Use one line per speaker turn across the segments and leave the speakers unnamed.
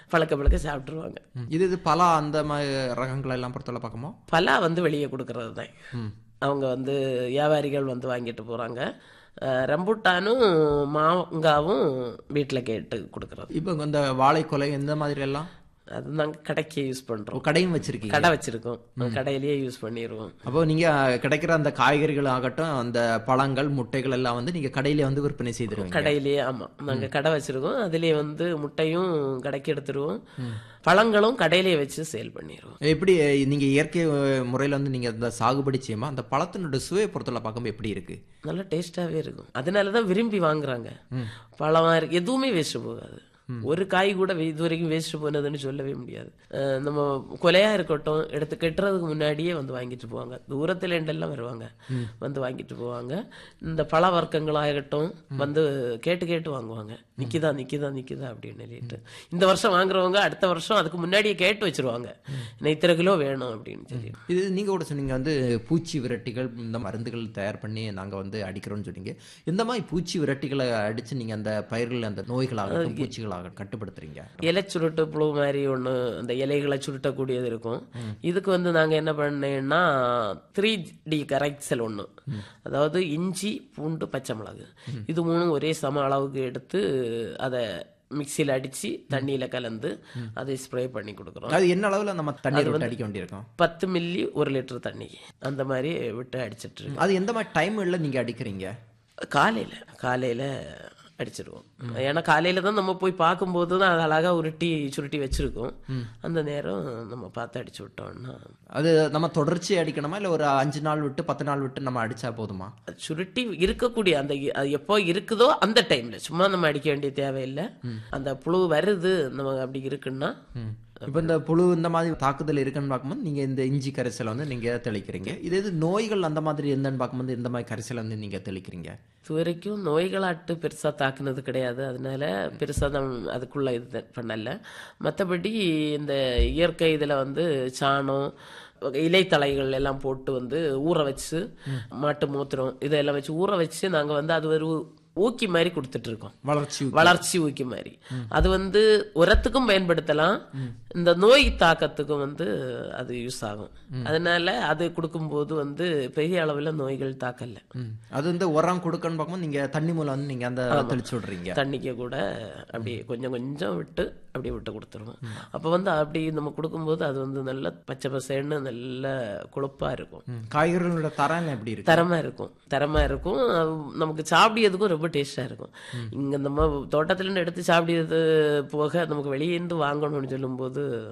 பழக்க பழக்க சாப்பிட்டுருவாங்க
ம். இது இது பலா அந்த மாதிரி ரகங்கள் எல்லாம் பொறுத்தவரை பார்க்குமோ
பலா வந்து வெளியே கொடுக்கறது தான் அவங்க வந்து வியாபாரிகள் வந்து வாங்கிட்டு போகிறாங்க ரம்புட்டானும் மாங்காவும் வீட்டில் கேட்டு கொடுக்குறது
இப்போ இந்த வாழைக்கொலை இந்த மாதிரி எல்லாம்
அது நாங்கள் கடைக்கு யூஸ்
ஓ,
பண்ணுறோம்
கடையும் வச்சிருக்கீங்க
கடை வச்சுருக்கோம் கடையிலேயே யூஸ் பண்ணிடுவோம்
அப்போ நீங்க கிடைக்கிற அந்த காய்கறிகள் ஆகட்டும் அந்த பழங்கள் முட்டைகள் எல்லாம் வந்து நீங்க கடையில வந்து விற்பனை செய்திருவீங்க
கடையிலேயே ஆமாம் நாங்கள் கடை வச்சுருக்கோம் அதுலேயே வந்து முட்டையும் கடைக்கு எடுத்துருவோம் பழங்களும் கடையிலேயே வச்சு சேல் பண்ணிடுவோம்
எப்படி நீங்க இயற்கை அஹ், முறையில வந்து நீங்க இந்த சாகுபடி செய்யுமா அந்த பழத்தினோட சுவையை பொறுத்தவரை பார்க்கும்போது எப்படி இருக்கு
நல்லா டேஸ்டாகவே இருக்கும் அதனால தான் விரும்பி வாங்குறாங்க பழமா இருக்கு எதுவுமே வேஸ்ட் போகாது ஒரு காய் கூட வே- இது வரைக்கும் வேஸ்ட் போனதுன்னு சொல்லவே முடியாது அஹ் நம்ம கொலையா இருக்கட்டும் எடுத்து கட்டுறதுக்கு முன்னாடியே வந்து வாங்கிட்டு போவாங்க தூரத்துல இருந்தெல்லாம் வருவாங்க வந்து வாங்கிட்டு போவாங்க இந்த பழ வர்க்கங்களாகட்டும் வந்து கேட்டு கேட்டு வாங்குவாங்க நிக்குதா நிக்குதா நிக்குதா அப்படின்னு சொல்லிட்டு இந்த வருஷம் வாங்குறவங்க அடுத்த வருஷம் அதுக்கு முன்னாடியே கேட்டு வச்சிருவாங்க இன்னும் இத்தனை கிலோ வேணும் அப்படின்னு சொல்லி
இது நீங்க கூட சொன்னீங்க வந்து பூச்சி விரட்டிகள் இந்த மருந்துகள் தயார் பண்ணி நாங்க வந்து அடிக்கிறோம்னு சொன்னீங்க எந்த மாதிரி பூச்சி விரட்டிகளை அடிச்சு நீங்க அந்த பயிர்கள் அந்த நோய்களாகட்டும் பூச்சிகளாகட்டும் கட்டுப்படுத்துறீங்க
இலை சுருட்டு புழு மாதிரி ஒன்று அந்த இலைகளை சுருட்டக்கூடியது இருக்கும் இதுக்கு வந்து நாங்கள் என்ன பண்ணேன்னா த்ரீ டி கரைசல் ஒன்று அதாவது இஞ்சி பூண்டு பச்சை மிளகு இது மூணும் ஒரே சம அளவுக்கு எடுத்து அதை மிக்சியில் அடித்து தண்ணியில் கலந்து அதை ஸ்ப்ரே பண்ணி கொடுக்குறோம்
அது என்ன அளவுல நம்ம தண்ணீர் விட்டு அடிக்க வேண்டியிருக்கும்
பத்து மில்லி ஒரு லிட்டர் தண்ணி அந்த மாதிரி விட்டு அடிச்சிட்டு இருக்கோம்
அது எந்த மாதிரி டைம்ல நீங்க அடிக்கிறீங்க
காலையில் காலையில் அடிச்சிருவோம் ஏன்னா காலையில தான் நம்ம போய் பார்க்கும்போது தான் அது அழகா உருட்டி சுருட்டி வச்சிருக்கோம் அந்த நேரம் நம்ம பார்த்து அடிச்சு விட்டோம்னா
அது நம்ம தொடர்ச்சி அடிக்கணுமா இல்ல ஒரு அஞ்சு நாள் விட்டு பத்து நாள் விட்டு நம்ம அடிச்சா போதுமா
அது சுருட்டி இருக்கக்கூடிய அந்த இ- அது எப்போ இருக்குதோ அந்த டைம்ல சும்மா நம்ம அடிக்க வேண்டிய தேவையில்லை அந்த புழு வருது நம்ம அப்படி இருக்குன்னா
இப்போ இந்த புழு இந்த மாதிரி தாக்குதல் இருக்குன்னு பார்க்கும்போது நீங்க இந்த இஞ்சி கரைசலை வந்து நீங்க தெளிக்கிறீங்க இது இது நோய்கள் அந்த மாதிரி இருந்தேன்னு பார்க்கும்போது இந்த மாதிரி கரைசலை வந்து நீங்க தெளிக்கிறீங்க
இது வரைக்கும் நோய்களாட்டு பெருசா தாக்குனது கிடையாது அதனால பெருசா தான் அதுக்குள்ள இது பண்ணல மற்றபடி இந்த இயற்கை இதுல வந்து சாணம் இலைத்தழைகள் எல்லாம் போட்டு வந்து ஊற வச்சு மாட்டு மூத்திரம் இதெல்லாம் வச்சு ஊற வச்சு நாங்க வந்து அது ஒரு ஊக்கி மாதிரி கொடுத்துட்டு இருக்கோம்
வளர்ச்சி
வளர்ச்சி ஊக்கி மாதிரி அது வந்து உரத்துக்கும் பயன்படுத்தலாம் இந்த நோய் தாக்கத்துக்கும் வந்து அது யூஸ் ஆகும் அதனால அது கொடுக்கும்போது வந்து பெரிய அளவுல நோய்கள் தாக்கல
ம். அது வந்து உரம் கொடுக்கணும்னு பார்க்கும்போது நீங்க தண்ணி மூலம் வந்து நீங்க அந்த தெளிச்சு விடுறீங்க
தண்ணிக்கு கூட அப்படி கொஞ்சம் கொஞ்சம் விட்டு அப்படியே விட்டு கொடுத்துருவோம் அப்போ வந்து அப்படி நம்ம கொடுக்கும்போது அது வந்து நல்ல பச்சை பசேன்னு நல்ல கொழுப்பா இருக்கும்
ம். காய்கறிகளோட தரம் எப்படி இருக்கு
தரமா இருக்கும் தரமா இருக்கும் அது நமக்கு சாப்பிடியதுக்கும் ரொம்ப டேஸ்டா இருக்கும் இங்க நம்ம தோட்டத்துல இருந்து எடுத்து சாப்பிடியது போக நமக்கு வெளியே இருந்து வாங்கணும்னு சொல்லும்போது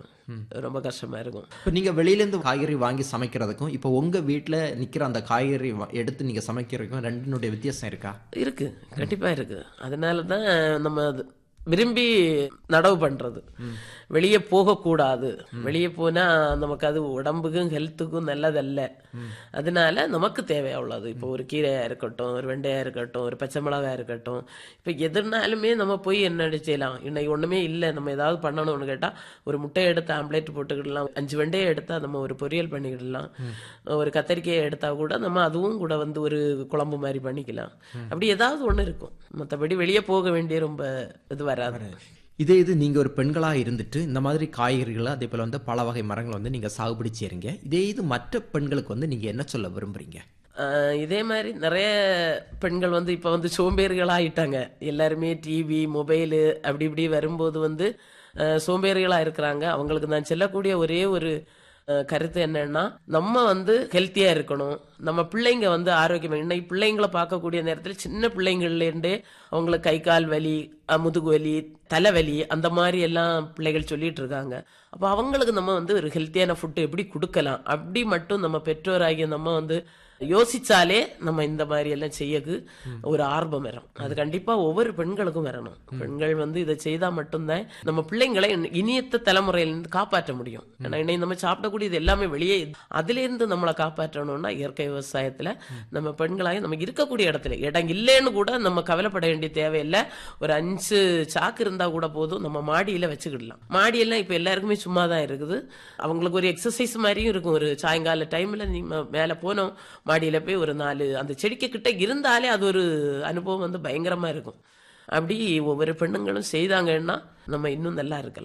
ரொம்ப கஷ்டமா இருக்கும்
இப்போ நீங்க வெளியில இருந்து காய்கறி வாங்கி சமைக்கிறதுக்கும் இப்போ உங்க வீட்ல நிக்கிற அந்த காய்கறி வ- எடுத்து நீங்க சமைக்கிறதுக்கும் ரெண்டினுடைய வித்தியாசம் இருக்கா
இருக்கு கண்டிப்பா இருக்கு அதனால தான் நம்ம அது விரும்பி நடவு பண்றது வெளியே போகக்கூடாது வெளியே போனா நமக்கு அது உடம்புக்கும் ஹெல்த்துக்கும் நல்லதல்ல அதனால நமக்கு தேவை அவ்வளவு இப்போ ஒரு கீரையா இருக்கட்டும் ஒரு வெண்டையா இருக்கட்டும் ஒரு பச்சை மிளகா இருக்கட்டும் இப்போ எதுனாலுமே நம்ம போய் என்ன செய்யலாம் இன்னைக்கு ஒண்ணுமே இல்லை நம்ம ஏதாவது பண்ணணும்னு கேட்டா ஒரு முட்டையை எடுத்து ஆம்லேட் போட்டுக்கிடலாம் அஞ்சு வெண்டையை எடுத்தா நம்ம ஒரு பொரியல் பண்ணிக்கிடலாம் ஒரு கத்தரிக்காயை எடுத்தா கூட நம்ம அதுவும் கூட வந்து ஒரு குழம்பு மாதிரி பண்ணிக்கலாம் அப்படி ஏதாவது ஒண்ணு இருக்கும் மத்தபடி வெளியே போக வேண்டிய ரொம்ப இது வராது
இதே இது நீங்க ஒரு பெண்களா இருந்துட்டு இந்த மாதிரி காய்கறிகளை அதே போல வந்து பல வகை மரங்களை வந்து நீங்க சாகுபடி செய்றீங்க இதே இது மற்ற பெண்களுக்கு வந்து நீங்க என்ன சொல்ல விரும்புறீங்க
ஆஹ் இதே மாதிரி நிறைய பெண்கள் வந்து இப்போ வந்து சோம்பேறிகளாயிட்டாங்க எல்லாருமே டிவி மொபைலு அப்படி இப்படி வரும்போது வந்து ஆஹ் சோம்பேறிகளா இருக்கிறாங்க அவங்களுக்கு நான் சொல்லக்கூடிய ஒரே ஒரு ஆஹ் கருத்து என்னன்னா நம்ம வந்து ஹெல்த்தியா இருக்கணும் நம்ம பிள்ளைங்க வந்து ஆரோக்கியமா இன்னைக்கு பிள்ளைங்களை பார்க்கக்கூடிய நேரத்தில் சின்ன பிள்ளைங்கள்ல இருந்தே அவங்களுக்கு கை கால் வலி அஹ் முதுகு வலி தலைவலி அந்த மாதிரி எல்லாம் பிள்ளைகள் சொல்லிட்டு இருக்காங்க அப்போ அவங்களுக்கு நம்ம வந்து ஒரு ஹெல்த்தியான ஃபுட்டு எப்படி கொடுக்கலாம் அப்படி மட்டும் நம்ம பெற்றோராகிய நம்ம வந்து யோசிச்சாலே நம்ம இந்த மாதிரி எல்லாம் செய்யக்கு ஒரு ஆர்வம் வரும் அது கண்டிப்பா ஒவ்வொரு பெண்களுக்கும் வரணும் பெண்கள் வந்து இதை செய்தா மட்டும்தான் நம்ம பிள்ளைங்களை இனியத்த தலைமுறையிலிருந்து காப்பாற்ற முடியும் ஏன்னா இன்னைக்கு நம்ம சாப்பிடக்கூடியது எல்லாமே வெளியே அதுல இருந்து நம்மளை காப்பாற்றணும்னா இயற்கை விவசாயத்துல நம்ம பெண்களாக நமக்கு இருக்கக்கூடிய இடத்துல இடம் இல்லைன்னு கூட நம்ம கவலைப்பட வேண்டிய தேவையில்லை ஒரு அஞ்சு சாக்கு இருந்தா கூட போதும் நம்ம மாடியில வச்சுக்கிடலாம் மாடியெல்லாம் இப்ப எல்லாருக்குமே சும்மா தான் இருக்குது அவங்களுக்கு ஒரு எக்ஸசைஸ் மாதிரியும் இருக்கும் ஒரு சாயங்கால டைம்ல நீங்க மேல போனோம் மாடியில போய் ஒரு நாலு அந்த செடிக்கு கிட்ட இருந்தாலே அது ஒரு அனுபவம் வந்து பயங்கரமா இருக்கும் அப்படி ஒவ்வொரு பெண்ணுங்களும் செய்தாங்கன்னா நம்ம இன்னும் நல்லா இருக்கலாம்